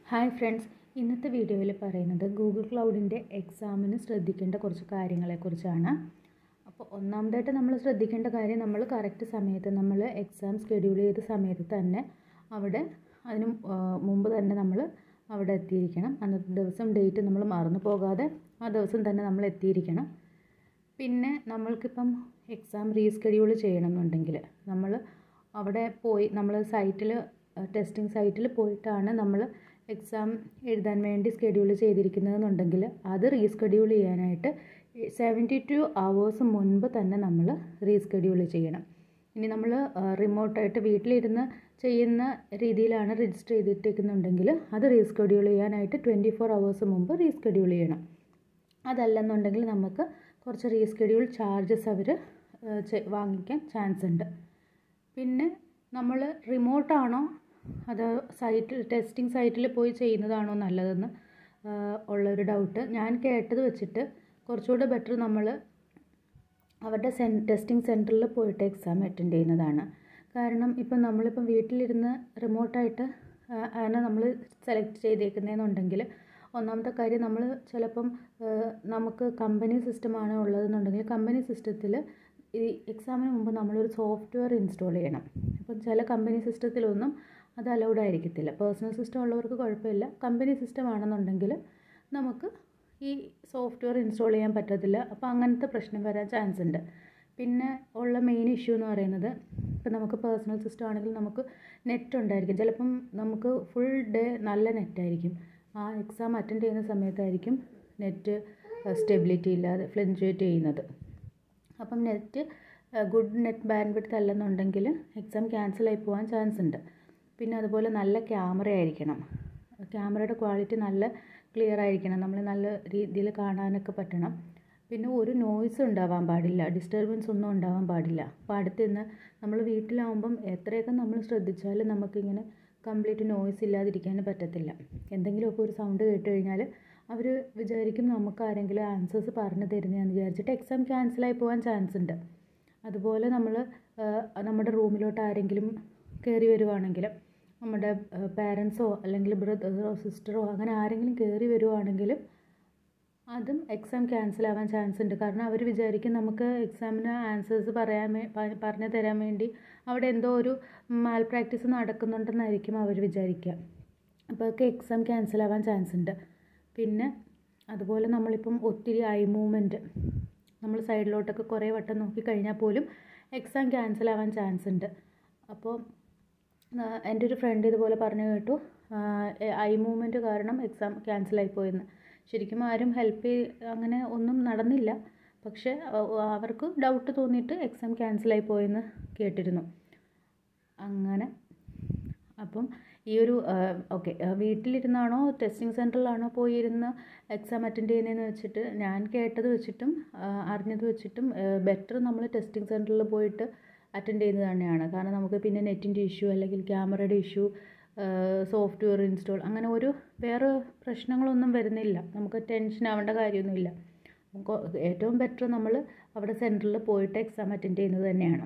hi friends ഇന്നത്തെ വീഡിയോയിൽ പറയുന്നത് ഗൂഗിൾ ക്ലൗഡിൻ്റെ എക്സാമിന് ശ്രദ്ധിക്കേണ്ട കുറച്ച് കാര്യങ്ങളെക്കുറിച്ചാണ് അപ്പോൾ ഒന്നാമതായിട്ട് നമ്മൾ ശ്രദ്ധിക്കേണ്ട കാര്യം നമ്മൾ കറക്റ്റ് സമയത്ത് നമ്മൾ എക്സാം ഷെഡ്യൂൾ ചെയ്ത സമയത്ത് തന്നെ അവിടെ അതിന് മുമ്പ് തന്നെ നമ്മൾ അവിടെ എത്തിയിരിക്കണം അന്നത്തെ ദിവസം ഡേറ്റ് നമ്മൾ മറന്നു പോകാതെ ആ ദിവസം തന്നെ നമ്മൾ എത്തിയിരിക്കണം പിന്നെ നമ്മൾക്കിപ്പം എക്സാം റീസ്കെഡ്യൂൾ ചെയ്യണമെന്നുണ്ടെങ്കിൽ നമ്മൾ അവിടെ പോയി നമ്മൾ സൈറ്റിൽ ടെസ്റ്റിംഗ് സൈറ്റിൽ പോയിട്ടാണ് നമ്മൾ എക്സാം എഴുതാൻ വേണ്ടി സ്കെഡ്യൂൾ ചെയ്തിരിക്കുന്നതെന്നുണ്ടെങ്കിൽ അത് റീസ്കെഡ്യൂൾ ചെയ്യാനായിട്ട് സെവൻറ്റി ടു അവേഴ്സ് മുൻപ് തന്നെ നമ്മൾ റീസ്കെഡ്യൂൾ ചെയ്യണം ഇനി നമ്മൾ റിമോട്ടായിട്ട് വീട്ടിലിരുന്ന് ചെയ്യുന്ന രീതിയിലാണ് രജിസ്റ്റർ ചെയ്തിട്ടിരിക്കുന്നുണ്ടെങ്കിൽ അത് റീസ്കെഡ്യൂൾ ചെയ്യാനായിട്ട് ട്വൻറ്റി ഫോർ അവേഴ്സ് മുമ്പ് റീസ്കെഡ്യൂൾ ചെയ്യണം അതല്ലെന്നുണ്ടെങ്കിൽ നമുക്ക് കുറച്ച് റീസ്കെഡ്യൂൾ ചാർജസ് അവർ വാങ്ങിക്കാൻ ചാൻസ് ഉണ്ട് പിന്നെ നമ്മൾ റിമോട്ടാണോ അത് സൈറ്റിൽ ടെസ്റ്റിംഗ് സൈറ്റിൽ പോയി ചെയ്യുന്നതാണോ നല്ലതെന്ന് ഉള്ളൊരു ഡൗട്ട് ഞാൻ കേട്ടത് വെച്ചിട്ട് കുറച്ചുകൂടെ ബെറ്റർ നമ്മൾ അവരുടെ സെൻ ടെസ്റ്റിംഗ് സെൻറ്ററിൽ പോയിട്ട് എക്സാം അറ്റൻഡ് ചെയ്യുന്നതാണ് കാരണം ഇപ്പം നമ്മളിപ്പം വീട്ടിലിരുന്ന് റിമോട്ടായിട്ട് ആണ് നമ്മൾ സെലക്ട് ചെയ്തേക്കുന്നതെന്നുണ്ടെങ്കിൽ ഒന്നാമത്തെ കാര്യം നമ്മൾ ചിലപ്പം നമുക്ക് കമ്പനി സിസ്റ്റമാണ് ഉള്ളതെന്നുണ്ടെങ്കിൽ കമ്പനി സിസ്റ്റത്തിൽ ഈ എക്സാമിന് മുമ്പ് നമ്മളൊരു സോഫ്റ്റ്വെയർ ഇൻസ്റ്റാൾ ചെയ്യണം അപ്പം ചില കമ്പനി സിസ്റ്റത്തിലൊന്നും അത് അലൗഡ് ആയിരിക്കത്തില്ല പേഴ്സണൽ സിസ്റ്റം ഉള്ളവർക്ക് കുഴപ്പമില്ല കമ്പനി സിസ്റ്റം ആണെന്നുണ്ടെങ്കിൽ നമുക്ക് ഈ സോഫ്റ്റ്വെയർ ഇൻസ്റ്റാൾ ചെയ്യാൻ പറ്റത്തില്ല അപ്പോൾ അങ്ങനത്തെ പ്രശ്നം വരാൻ ചാൻസ് ഉണ്ട് പിന്നെ ഉള്ള മെയിൻ ഇഷ്യൂ എന്ന് പറയുന്നത് ഇപ്പം നമുക്ക് പേഴ്സണൽ സിസ്റ്റം ആണെങ്കിൽ നമുക്ക് നെറ്റ് ഉണ്ടായിരിക്കും ചിലപ്പം നമുക്ക് ഫുൾ ഡേ നല്ല നെറ്റായിരിക്കും ആ എക്സാം അറ്റൻഡ് ചെയ്യുന്ന സമയത്തായിരിക്കും നെറ്റ് സ്റ്റെബിലിറ്റി ഇല്ലാതെ ഫ്ലക്ച്വേറ്റ് ചെയ്യുന്നത് അപ്പം net good net bandwidth അല്ലെന്നുണ്ടെങ്കിൽ എക്സാം ക്യാൻസലായി പോകാൻ ചാൻസ് ഉണ്ട് പിന്നെ അതുപോലെ നല്ല ക്യാമറ ആയിരിക്കണം ക്യാമറയുടെ ക്വാളിറ്റി നല്ല ക്ലിയർ ആയിരിക്കണം നമ്മൾ നല്ല രീതിയിൽ കാണാനൊക്കെ പറ്റണം പിന്നെ ഒരു നോയ്സ് ഉണ്ടാവാൻ പാടില്ല ഡിസ്റ്റർബൻസ് ഒന്നും ഉണ്ടാവാൻ പാടില്ല അപ്പോൾ അടുത്ത് നിന്ന് നമ്മൾ വീട്ടിലാവുമ്പം എത്രയൊക്കെ നമ്മൾ ശ്രദ്ധിച്ചാലും നമുക്കിങ്ങനെ കംപ്ലീറ്റ് നോയ്സ് ഇല്ലാതിരിക്കാൻ പറ്റത്തില്ല എന്തെങ്കിലുമൊക്കെ ഒരു സൗണ്ട് കേട്ട് കഴിഞ്ഞാൽ അവർ വിചാരിക്കും നമുക്ക് ആരെങ്കിലും ആൻസേഴ്സ് പറഞ്ഞു തരുന്നതെന്ന് വിചാരിച്ചിട്ട് എക്സാം ക്യാൻസലായി പോകാൻ ചാൻസ് ഉണ്ട് അതുപോലെ നമ്മൾ നമ്മുടെ റൂമിലോട്ട് ആരെങ്കിലും കയറി വരുവാണെങ്കിൽ നമ്മുടെ പാരൻസോ അല്ലെങ്കിൽ ബ്രദറോ സിസ്റ്ററോ അങ്ങനെ ആരെങ്കിലും കയറി വരുവാണെങ്കിൽ അതും എക്സാം ക്യാൻസൽ ആവാൻ ചാൻസ് ഉണ്ട് കാരണം അവർ വിചാരിക്കും നമുക്ക് എക്സാമിന് ആൻസേഴ്സ് പറയാൻ പറഞ്ഞു തരാൻ വേണ്ടി അവിടെ എന്തോ ഒരു മാൽ പ്രാക്ടീസ് നടക്കുന്നുണ്ടെന്നായിരിക്കും അവർ വിചാരിക്കുക അപ്പോൾ ഒക്കെ എക്സാം ക്യാൻസൽ ആവാൻ ചാൻസ് ഉണ്ട് പിന്നെ അതുപോലെ നമ്മളിപ്പം ഒത്തിരി ഐ മൂവ്മെൻറ്റ് നമ്മൾ സൈഡിലോട്ടൊക്കെ കുറേ വട്ടം നോക്കിക്കഴിഞ്ഞാൽ പോലും എക്സാം ക്യാൻസൽ ആവാൻ ചാൻസ് ഉണ്ട് അപ്പോൾ എൻ്റെ ഒരു ഫ്രണ്ട് ഇതുപോലെ പറഞ്ഞു കേട്ടു ഐ മൂവ്മെൻറ്റ് കാരണം എക്സാം ക്യാൻസലായി പോയെന്ന് ശരിക്കും ആരും ഹെൽപ്പ് അങ്ങനെ ഒന്നും നടന്നില്ല പക്ഷേ അവർക്ക് ഡൗട്ട് തോന്നിയിട്ട് എക്സാം ക്യാൻസലായി പോയെന്ന് കേട്ടിരുന്നു അങ്ങനെ അപ്പം ഈ ഒരു ഓക്കെ വീട്ടിലിരുന്നാണോ ടെസ്റ്റിംഗ് സെൻറ്ററിലാണോ പോയിരുന്ന് എക്സാം അറ്റൻഡ് ചെയ്യുന്നതെന്ന് വെച്ചിട്ട് ഞാൻ കേട്ടത് വെച്ചിട്ടും അറിഞ്ഞത് വെച്ചിട്ടും ബെറ്റർ നമ്മൾ ടെസ്റ്റിംഗ് സെൻറ്ററിൽ പോയിട്ട് അറ്റൻഡ് ചെയ്യുന്നത് തന്നെയാണ് കാരണം നമുക്ക് പിന്നെ നെറ്റിൻ്റെ ഇഷ്യൂ അല്ലെങ്കിൽ ക്യാമറയുടെ ഇഷ്യൂ സോഫ്റ്റ്വെയർ ഇൻസ്റ്റാൾ അങ്ങനെ ഒരു വേറെ പ്രശ്നങ്ങളൊന്നും വരുന്നില്ല നമുക്ക് ടെൻഷൻ ആവേണ്ട കാര്യമൊന്നുമില്ല ഏറ്റവും ബെറ്റർ നമ്മൾ അവിടെ സെൻറ്ററിൽ പോയിട്ട് എക്സാം അറ്റൻഡ് ചെയ്യുന്നത് തന്നെയാണ്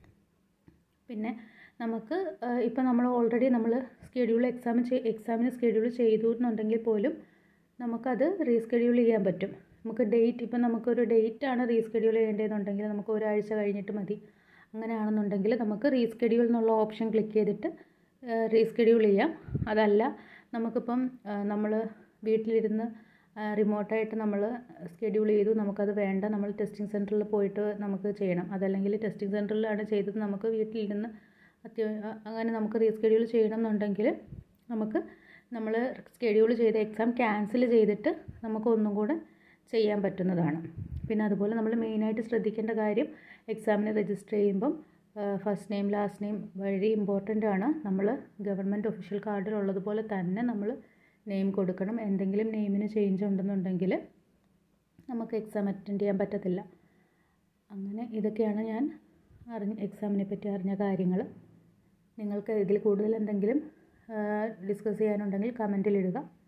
പിന്നെ നമുക്ക് ഇപ്പം നമ്മൾ ഓൾറെഡി നമ്മൾ സ്കെഡ്യൂൾ എക്സാം എക്സാമിന് സ്കെഡ്യൂൾ ചെയ്തു എന്നുണ്ടെങ്കിൽ പോലും നമുക്കത് റീസ്കെഡ്യൂൾ ചെയ്യാൻ പറ്റും നമുക്ക് ഡേറ്റ് ഇപ്പം നമുക്കൊരു ഡേറ്റ് ആണ് റീസ്കെഡ്യൂൾ ചെയ്യേണ്ടതെന്നുണ്ടെങ്കിൽ നമുക്ക് ഒരാഴ്ച കഴിഞ്ഞിട്ട് മതി അങ്ങനെയാണെന്നുണ്ടെങ്കിൽ നമുക്ക് റീസ്കെഡ്യൂൾ എന്നുള്ള ഓപ്ഷൻ ക്ലിക്ക് ചെയ്തിട്ട് റീസ്കെഡ്യൂൾ ചെയ്യാം അതല്ല നമുക്കിപ്പം നമ്മൾ വീട്ടിലിരുന്ന് റിമോട്ടായിട്ട് നമ്മൾ സ്കെഡ്യൂൾ ചെയ്തു നമുക്കത് വേണ്ട നമ്മൾ ടെസ്റ്റിംഗ് സെൻറ്ററിൽ പോയിട്ട് നമുക്ക് ചെയ്യണം അതല്ലെങ്കിൽ ടെസ്റ്റിംഗ് സെൻറ്ററിലാണ് ചെയ്തത് നമുക്ക് വീട്ടിലിരുന്ന് അത്യാ അങ്ങനെ നമുക്ക് റീസ്കെഡ്യൂൾ ചെയ്യണം എന്നുണ്ടെങ്കിൽ നമുക്ക് നമ്മൾ സ്കെഡ്യൂൾ ചെയ്ത എക്സാം ക്യാൻസൽ ചെയ്തിട്ട് നമുക്ക് ഒന്നും കൂടെ ചെയ്യാൻ പറ്റുന്നതാണ് പിന്നെ അതുപോലെ നമ്മൾ മെയിനായിട്ട് ശ്രദ്ധിക്കേണ്ട കാര്യം എക്സാമിന് രജിസ്റ്റർ ചെയ്യുമ്പം ഫസ്റ്റ് നെയിം ലാസ്റ്റ് നെയിം വളരെ ഇമ്പോർട്ടൻ്റ് ആണ് നമ്മൾ ഗവൺമെൻറ് ഒഫീഷ്യൽ കാർഡിൽ ഉള്ളതുപോലെ തന്നെ നമ്മൾ നെയിം കൊടുക്കണം എന്തെങ്കിലും നെയിമിന് ചേഞ്ച് ഉണ്ടെന്നുണ്ടെങ്കിൽ നമുക്ക് എക്സാം അറ്റൻഡ് ചെയ്യാൻ പറ്റത്തില്ല അങ്ങനെ ഇതൊക്കെയാണ് ഞാൻ അറിഞ്ഞ എക്സാമിനെ പറ്റി അറിഞ്ഞ കാര്യങ്ങൾ നിങ്ങൾക്ക് ഇതിൽ കൂടുതൽ എന്തെങ്കിലും ഡിസ്കസ് ചെയ്യാനുണ്ടെങ്കിൽ കമൻറ്റിൽ ഇടുക